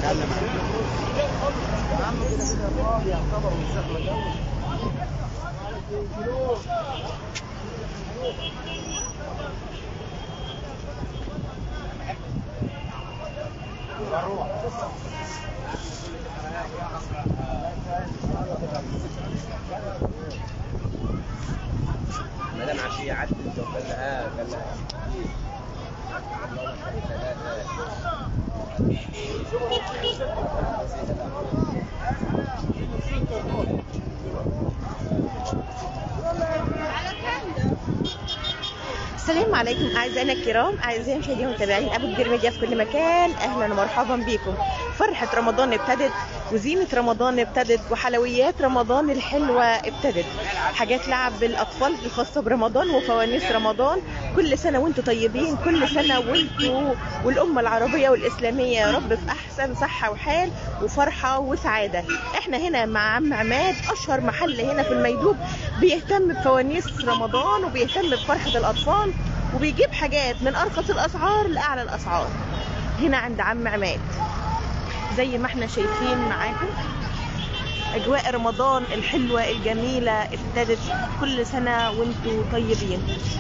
اتكلم يا عم كده كده فاضي يعتبر مش زحمه قوي مدام عشية عدت وقال لها قال لها السلام عليكم اعزائنا الكرام اعزائي المشاهدين والمتابعين ابو كبير ميديا في كل مكان اهلا ومرحبا بكم فرحه رمضان ابتدت وزينه رمضان ابتدت وحلويات رمضان الحلوه ابتدت حاجات لعب بالاطفال الخاصه برمضان وفوانيس رمضان كل سنه وانتم طيبين كل سنه وانتم والامه العربيه والاسلاميه يا رب في احسن صحه وحال وفرحه وسعاده احنا هنا مع عم عماد اشهر محل هنا في الميدوب بيهتم بفوانيس رمضان وبيهتم بفرحه الاطفال وبيجيب حاجات من ارخص الاسعار لاعلى الاسعار هنا عند عم عماد زي ما احنا شايفين معاكم اجواء رمضان الحلوه الجميله ابتدت كل سنه وانتم طيبين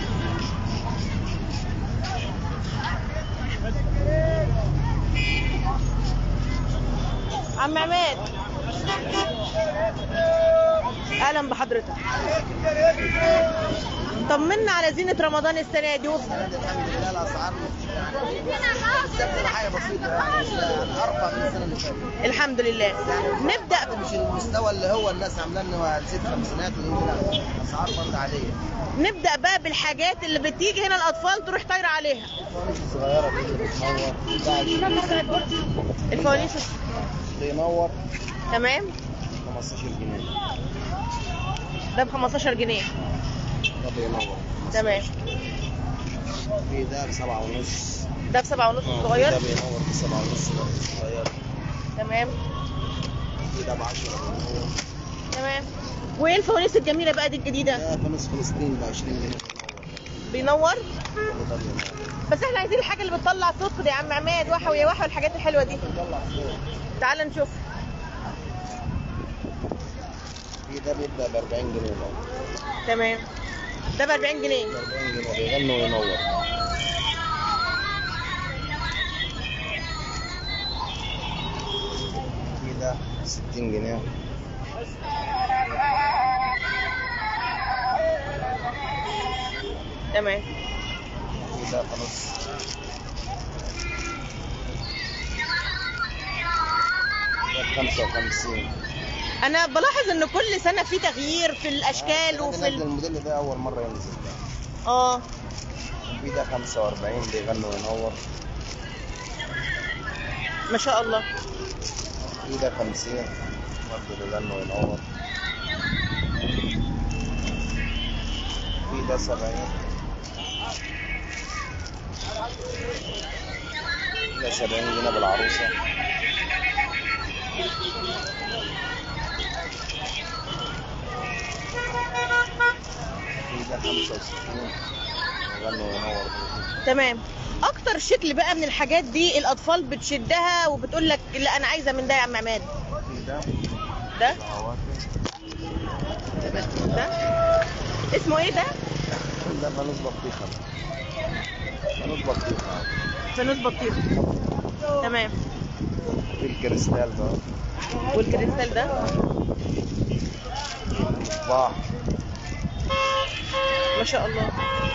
عم عماد اهلا بحضرتك طمنا على زينه رمضان السنه دي الحمد لله الاسعار يعني حاجه بسيطه يعني ارفع من السنه اللي فاتت الحمد لله نبدا مش المستوى اللي هو الناس عاملاه ان هو زيت خمسينات ويمكن لا اسعار برضه عاديه نبدا بقى بالحاجات اللي بتيجي هنا الاطفال تروح طايره عليها الفوانيس الصغيره دي اللي بتنور ده الفوانيس بينور تمام 15 جنيه ده ب 15 جنيه ده بينور تمام في ده بسبعة ونص ده ب 7 ونص ده صغير بينور بسبعة ونص ده صغير تمام في ده ب 10 بينور تمام وايه الفوانيس الجميله بقى دي الجديده ده فانوس فلسطين ب 20 جنيه بينور بينور كل ده بينور بس احنا عايزين الحاجه اللي بتطلع صوت دي يا عم عماد وحوي يا وحوي الحاجات الحلوه دي بيطلع صوت تعال نشوف في ده بيبدأ ب 40 جنيه برضه تمام ده ب 40 جنيه ب 40 جنيه بيغني وينور في ده 60 جنيه تمام في ده خلاص ده ب 55 انا بلاحظ ان كل سنه في تغيير في الاشكال وفي نزل ال... الموديل ده أول مرة ينزل اه في ده 45 بيغني وينور ما شاء الله في ده 50 برضه بيغني وينور في ده 70 ده 70 جنيه بالعروسة في ده 65 بيغني وينور تمام اكتر شكل بقى من الحاجات دي الاطفال بتشدها وبتقول لك لا انا عايزه من ده يا عم عماد في ده ده العواطف تمام ده اسمه ايه ده ده فانوس بطيخة فانوس بطيخة فانوس بطيخ تمام في الكريستال ده والكريستال ده مصباح ما شاء الله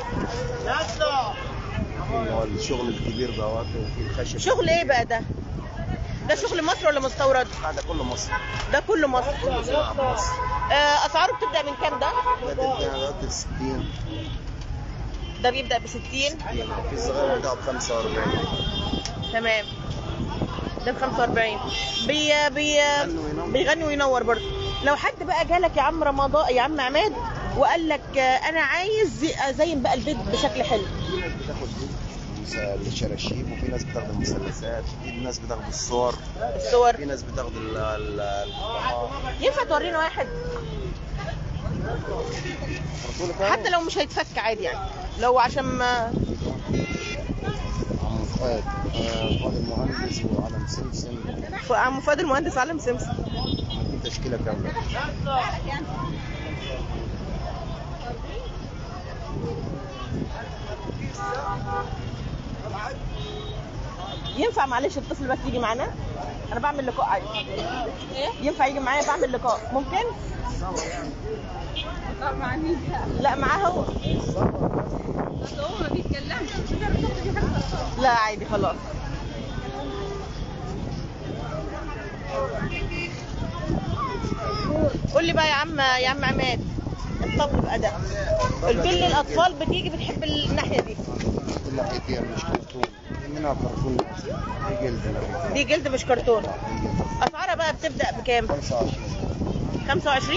اللي هو الشغل الكبير ده وفي الخشب شغل ايه بقى ده ده شغل مصر ولا مستورد آه، ده كله مصر ده كله مصر كله صناعة في مصر آه اسعاره بتبدا من كام ده ده تبدأ دلوقتي 60 ده بيبدا ب 60 في الصغير بتاعه ب 45 تمام ده ب 45 بي بي بيغني وينور برضه لو حد بقى جالك يا عم رمضان يا عم عماد وقال لك آه، انا عايز ازين بقى البيت بشكل حلو في ناس بتاخد دي الشراشيب وفي ناس بتاخد المثلثات في ناس بتاخد الصور الصور في ناس بتاخد ال- ال- الفخامات ينفع تورينا واحد رسول كامل. حتى لو مش هيتفك عادي يعني لو عشان ما عم عم فؤاد آه، فؤاد المهندس وعلم سمسم ف- عم فؤاد المهندس علم سمسم عاملين تشكيله كامله ينفع معلش الطفل بس يجي معانا انا بعمل لقاء عادي ينفع يجي معايا بعمل لقاء ممكن مع مين؟ لا معاه هو اصل هو ما بيتكلمش مش هتعرف تاخدي حاجه خالص. لا عادي خلاص قول لي بقى يا عم يا عم عماد الطبل بقى ده قلت لي الاطفال بتيجي بتحب الناحيه دي كل ناحيتين مش كرتون في منها كرتون في جلد ناحيتين دي جلد مش كرتون في جلد اسعارها بقى بتبدا بكام 25 25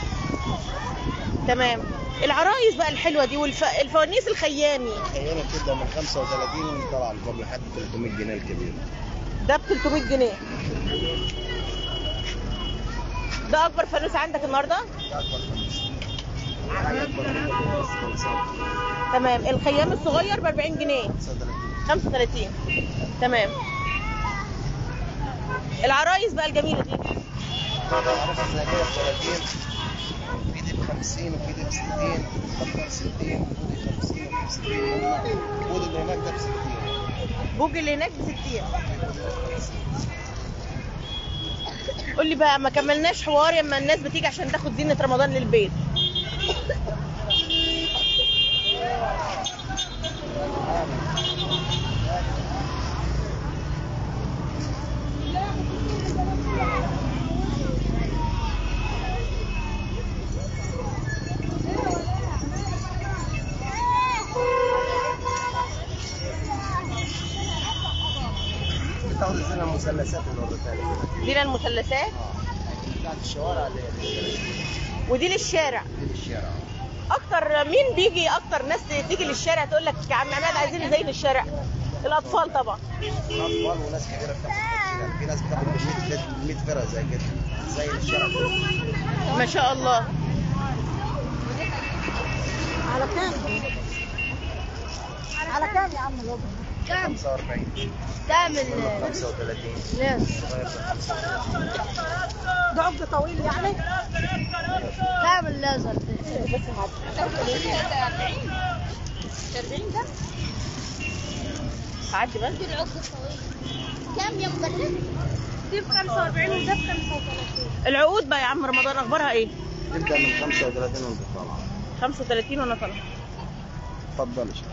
تمام العرايس بقى الحلوه دي والفوانيس الخيامي خيالة بتبدا من 35 طالعه لفوق لحد 300 جنيه الكبير ده ب 300 جنيه ده اكبر فانوس عندك النهارده ده اكبر خمس حاجه اكبر منه بس خمسة تمام الخيام الصغير ب 40 جنيه 35 35 تمام العرايس بقى الجميله دي عارف زي كده ب 30 في دي ب 50 وفي دي ب 60 بطل 60 ودي 50 وفي ب 60 ودي اللي هناك ده ب 60 بوج اللي هناك ب 60 قول لي بقى ما كملناش حوار اما الناس بتيجي عشان تاخد زينه رمضان للبيت بتاخد الزينة المثلثات النهارده تاني دي المثلثات بتاعت الشوارع اللي هي ودي للشارع دي الشارع اكتر مين بيجي اكتر ناس تيجي للشارع تقول لك يا عم عماد عايزين زي للشارع الاطفال طبعا اطفال وناس كبيره بتاخد يعني في ناس بتاخد ب 100 100 فرقه زي كده زي الشارع كله ما شاء الله على كام؟ على كام يا عم الوضع؟ كام؟ 45 كام ال 35 ناس؟ صغير ب 35 ده عقد طويل يعني؟ كام الليزر ده؟ 40 ده عدي بس العقد الطويل كم يا مدرس؟ دي ب 45 وده ب 35 العقود بقى يا عم رمضان اخبارها ايه تبدا من 35 وانت طالعه 35 وانا طالعه اتفضل يا شيخ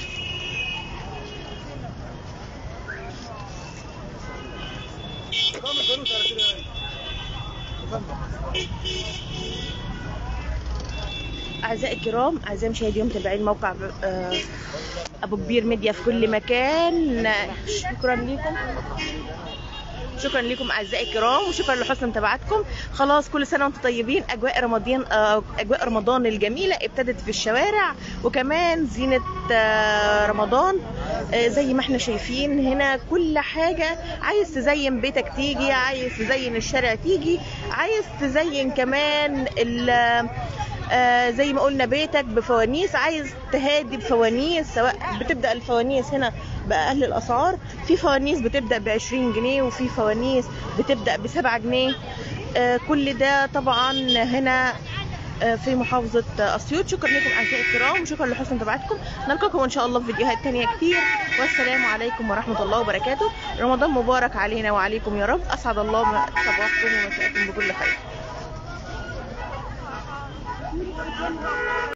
اعزائي الكرام اعزائي مشاهدي متابعين موقع آه، ابو كبير ميديا في كل مكان شكرا لكم شكرا لكم اعزائي الكرام وشكرا لحسن متابعتكم خلاص كل سنه وانتم طيبين اجواء رمضان آه، اجواء رمضان الجميله ابتدت في الشوارع وكمان زينه آه، رمضان آه، زي ما احنا شايفين هنا كل حاجه عايز تزين بيتك تيجي عايز تزين الشارع تيجي عايز تزين كمان ال- آه، زي ما قلنا بيتك بفوانيس عايز تهادي بفوانيس سواء بتبدا الفوانيس هنا باقل الاسعار في فوانيس بتبدا ب 20 جنيه وفي فوانيس بتبدا ب 7 جنيه آه، كل ده طبعا هنا آه، في محافظة آه، أسيوط شكرا لكم أعزائي الكرام وشكرا لحسن متابعتكم نلقاكم إن شاء الله في فيديوهات تانية كتير والسلام عليكم ورحمة الله وبركاته رمضان مبارك علينا وعليكم يا رب أسعد الله صباحكم ومساءكم بكل خير